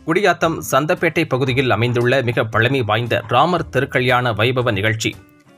குடியாத்தம் சந்தப்பேட்டை பகுதியில் அமைந்துள்ள மிக பழமை வாய்ந்த ராமர் திருக்கல்யாண வைபவ நிகழ்ச்சி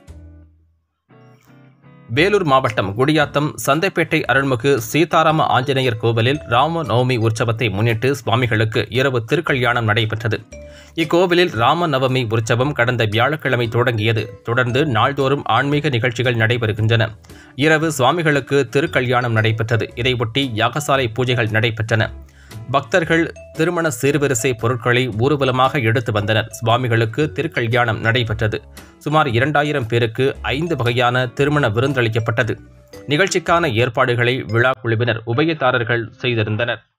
வேலூர் மாவட்டம் குடியாத்தம் சந்தைப்பேட்டை அருள்மிகு சீதாராம ஆஞ்சநேயர் கோவிலில் ராம நவமி உற்சவத்தை முன்னிட்டு சுவாமிகளுக்கு இரவு திருக்கல்யாணம் நடைபெற்றது இக்கோவிலில் ராம நவமி உற்சவம் கடந்த வியாழக்கிழமை தொடங்கியது தொடர்ந்து நாள்தோறும் ஆன்மீக நிகழ்ச்சிகள் நடைபெறுகின்றன இரவு சுவாமிகளுக்கு திருக்கல்யாணம் நடைபெற்றது இதையொட்டி யாகசாலை பூஜைகள் நடைபெற்றன பக்தர்கள் திருமண சீர்வரிசை பொருட்களை ஊர்வலமாக எடுத்து வந்தனர் சுவாமிகளுக்கு திருக்கல்யாணம் நடைபெற்றது சுமார் இரண்டாயிரம் பேருக்கு ஐந்து வகையான திருமண விருந்தளிக்கப்பட்டது நிகழ்ச்சிக்கான ஏற்பாடுகளை விழா குழுவினர் உபயதாரர்கள் செய்திருந்தனர்